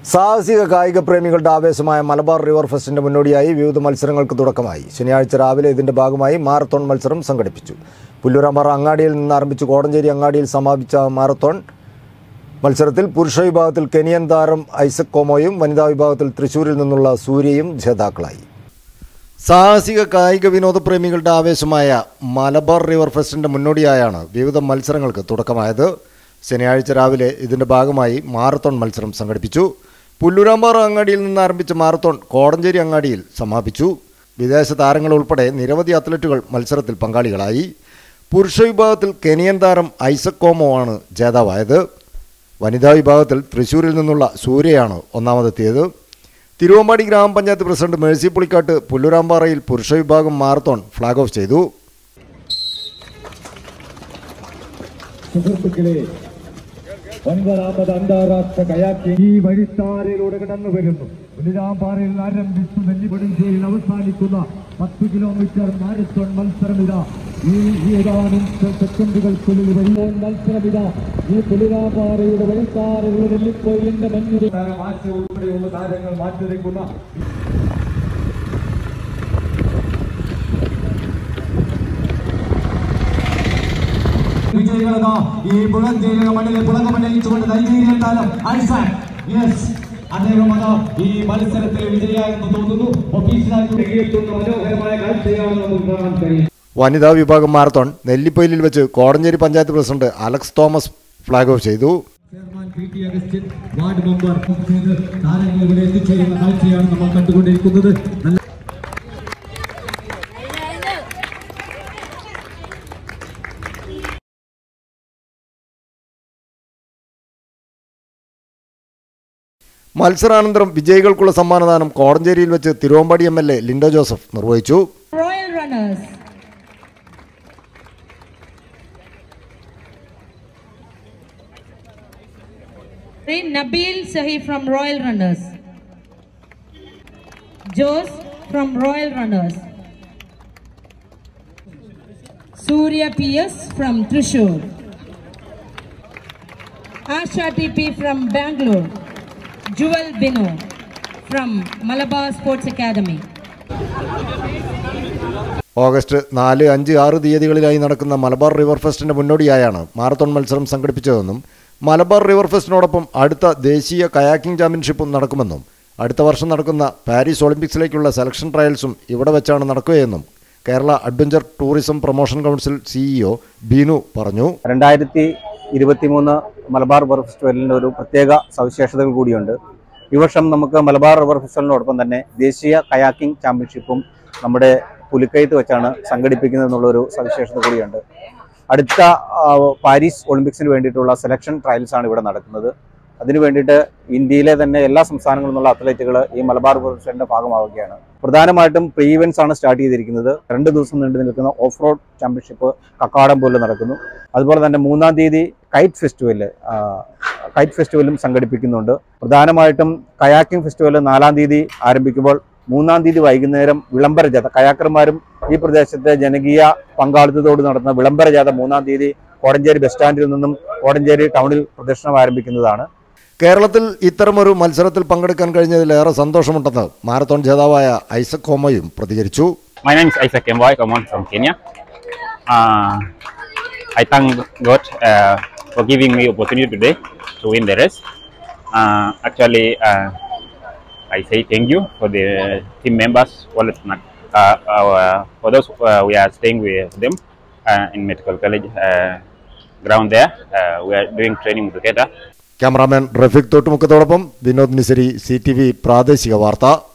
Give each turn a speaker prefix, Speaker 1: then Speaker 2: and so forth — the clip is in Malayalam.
Speaker 1: സാഹസിക കായിക പ്രേമികളുടെ ആവേശമായ മലബാർ റിവർ ഫെസ്റ്റിന്റെ മുന്നോടിയായി വിവിധ മത്സരങ്ങൾക്ക് തുടക്കമായി ശനിയാഴ്ച രാവിലെ ഇതിന്റെ ഭാഗമായി മാരത്തോൺ മത്സരം സംഘടിപ്പിച്ചു പുല്ലൂരാമ്പാറ അങ്ങാടിയിൽ നിന്ന് ആരംഭിച്ച് കോടഞ്ചേരി അങ്ങാടിയിൽ സമാപിച്ച മാരത്തോൺ മത്സരത്തിൽ പുരുഷ വിഭാഗത്തിൽ കെനിയൻ താരം ഐസക് കോമോയും വനിതാ വിഭാഗത്തിൽ തൃശൂരിൽ നിന്നുള്ള സൂര്യയും ജേതാക്കളായി സാഹസിക കായിക വിനോദ പ്രേമികളുടെ ആവേശമായ മലബാർ റിവർ ഫെസ്റ്റിന്റെ മുന്നോടിയായാണ് വിവിധ മത്സരങ്ങൾക്ക് തുടക്കമായത് ശനിയാഴ്ച രാവിലെ ഇതിന്റെ ഭാഗമായി മാരത്തോൺ മത്സരം സംഘടിപ്പിച്ചു പുല്ലൂരാമ്പാറ അങ്ങാടിയിൽ നിന്ന് ആരംഭിച്ച മാരത്തോൺ കോടഞ്ചേരി അങ്ങാടിയിൽ സമാപിച്ചു വിദേശ താരങ്ങൾ ഉൾപ്പെടെ നിരവധി അത്ലറ്റുകൾ മത്സരത്തിൽ പങ്കാളികളായി പുരുഷ വിഭാഗത്തിൽ കെനിയൻ താരം ഐസക് കോമോ ആണ് ജേതാവായത് വനിതാ വിഭാഗത്തിൽ തൃശൂരിൽ നിന്നുള്ള സൂര്യയാണ് ഒന്നാമതെത്തിയത് തിരുവമ്പാടി ഗ്രാമപഞ്ചായത്ത് പ്രസിഡന്റ് മേഴ്സി പുളിക്കാട്ട് പുല്ലൂരാമ്പാറയിൽ പുരുഷ വിഭാഗം മാരത്തോൺ ഫ്ളാഗ് ഓഫ് ചെയ്തു
Speaker 2: സുഹൃത്തുക്കളെ ഒൻപതാമത് അന്താരാഷ്ട്ര കയാക്കി ഈ വഴിത്താരയിലൂടെ കടന്നു വരുന്നു പുലിരാമ്പാറയിൽ ആരംഭിച്ചു നെല്ലിപടിഞ്ചേരിയിൽ അവസാനിക്കുന്ന പത്ത് കിലോമീറ്റർ മാരത്തോൺ മത്സരമിത ഈ ഈ ഏതാനും സെ- സെക്കൻഡുകൾക്കുള്ളിൽ വഴിയോൺ മത്സരമിത ഈ പുലിരാമ്പാറയുടെ വഴിത്താരകളുടെ നെല്ലിപ്പൊയിലിന്റെ മഞ്ഞിൽ മാറ്റ ഉൾപ്പെടെയുള്ള താരങ്ങൾ മാറ്റിവെക്കുന്ന
Speaker 3: വിജയികളതാ ഈ പുഴഞ്ചേരിയുടെ മണ്ണിലെ പുളകമണ്ണിച്ചുകൊണ്ട് നൈജീരിയൻ താരം ഐസാക് യെസ് അദ്ദേഹം അതാ ഈ മത്സരത്തിൽ വിജയിയായെന്ന് തോന്നുന്നു ഒഫീഷ്യലായി എത്തുന്ന മനോഹരമായ കാഴ്ചയാണ് നമുക്ക് കാണാൻ കഴിയും
Speaker 1: വനിതാ വിഭാഗം മാരത്തോൺ നെല്ലിപ്പൊയിലിൽ വെച്ച് Kodanchery panchayat president Alex Thomas flag off ചെയ്തു
Speaker 2: chairman P T Augustine ward member ചെയ്ത് താരങ്ങൾ ഇവിടെ എത്തിച്ചേരുന്ന കാഴ്ചയാണ് നമ്മൾ കണ്ടുകൊണ്ടിരിക്കുന്നത് നല്ല
Speaker 1: മത്സരാനന്തരം വിജയികൾക്കുള്ള സമ്മാനദാനം കോടഞ്ചേരിയിൽ വെച്ച് Thiruvambadi M L A Linto Joseph നിർവഹിച്ചു
Speaker 4: Royal Runners. Nabil Sahi from Royal Runners. Jose from Royal Runners. Surya PS from Trishur. Asha TP from Bangalore. Jewel Bino from Malabar Sports Academy.
Speaker 1: August നാല് അഞ്ച് ആറ് തീയതികളിലായി നടക്കുന്ന മലബാർ റിവർ ഫെസ്റ്റിന്റെ മുന്നോടിയായാണ് മാരത്തോൺ മത്സരം സംഘടിപ്പിച്ചതെന്നും മലബാർ റിവർ ഫെസ്റ്റിനോടൊപ്പം അടുത്ത ദേശീയ കയാക്കിംഗ് ചാമ്പ്യൻഷിപ്പും നടക്കുമെന്നും അടുത്ത വർഷം നടക്കുന്ന പാരീസ് ഒളിമ്പിക്സിലേക്കുള്ള സെലക്ഷൻ ട്രയൽസും ഇവിടെ വെച്ചാണ് നടക്കുകയെന്നും Kerala adventure tourism promotion council CEO Binu പറഞ്ഞു
Speaker 5: രണ്ടായിരത്തി ഇരുപത്തിമൂന്ന് മലബാർ റിവർ ഫെസ്റ്റിവലിൻ്റെ ഒരു പ്രത്യേക സവിശേഷതകൾ കൂടിയുണ്ട് ഈ വർഷം നമുക്ക് മലബാർ റിവർ ഫെസ്റ്റിവലിനോടൊപ്പം തന്നെ ദേശീയ കയാക്കിംഗ് ചാമ്പ്യൻഷിപ്പും നമ്മുടെ പുലിക്കയത്ത് വെച്ചാണ് സംഘടിപ്പിക്കുന്നത് എന്നുള്ളൊരു സവിശേഷത കൂടിയുണ്ട് അടുത്ത ആ, പാരീസ് ഒളിമ്പിക്സിന് വേണ്ടിയിട്ടുള്ള സെലക്ഷൻ ട്രയൽസ് ആണ് ഇവിടെ നടക്കുന്നത് അതിനു വേണ്ടിയിട്ട് ഇന്ത്യയിലെ തന്നെ എല്ലാ സംസ്ഥാനങ്ങളിൽ നിന്നുള്ള അത്ലറ്റുകൾ ഈ മലബാർ റിവർ ഫെസ്റ്റിവലിന്റെ ഭാഗമാവുകയാണ് പ്രധാനമായിട്ടും പ്രീ ഇവന്റ്സ് ആണ് സ്റ്റാർട്ട് ചെയ്തിരിക്കുന്നത് രണ്ട് ദിവസം നീണ്ടു നിൽക്കുന്ന ഓഫ് റോഡ് ചാമ്പ്യൻഷിപ്പ് കക്കാടം പോലെ നടക്കുന്നു അതുപോലെ തന്നെ മൂന്നാം തീയതി കൈറ്റ് ഫെസ്റ്റിവൽ കൈറ്റ് ഫെസ്റ്റിവലും സംഘടിപ്പിക്കുന്നുണ്ട് പ്രധാനമായിട്ടും കയാക്കിംഗ് ഫെസ്റ്റിവൽ നാലാം തീയതി ആരംഭിക്കുമ്പോൾ മൂന്നാം തീയതി വൈകുന്നേരം വിളംബര ജാഥ കയാക്കർമാരും ഈ പ്രദേശത്തെ ജനകീയ പങ്കാളിത്തത്തോട് നടത്തുന്ന വിളംബര ജാഥ മൂന്നാം തീയതി കോടഞ്ചേരി ബസ് സ്റ്റാൻഡിൽ നിന്നും കോടഞ്ചേരി ടൗണിൽ പ്രദർശനം ആരംഭിക്കുന്നതാണ്
Speaker 1: കേരളത്തിൽ ഇത്തരമൊരു മത്സരത്തിൽ പങ്കെടുക്കാൻ കഴിഞ്ഞതിൽ ഏറെ സന്തോഷമുണ്ടെന്ന് മാരത്തോൺ ജേതാവായ ഐസക് ഹോമയും പ്രതികരിച്ചു
Speaker 6: My name is Isaac Kemboy. I'm on from Kenya. Uh, I thank God uh, for giving me opportunity today to win the race. Uh, actually, uh, I say thank you for the team members. Well, it's not, uh, our, for those uh, we are staying with them uh, in medical college uh, ground there. Uh, we are doing training together.
Speaker 1: Cameraman Rafeeq തോട്ടുമുക്കത്തോടൊപ്പം Vinod Nisari C T V പ്രാദേശിക വാർത്ത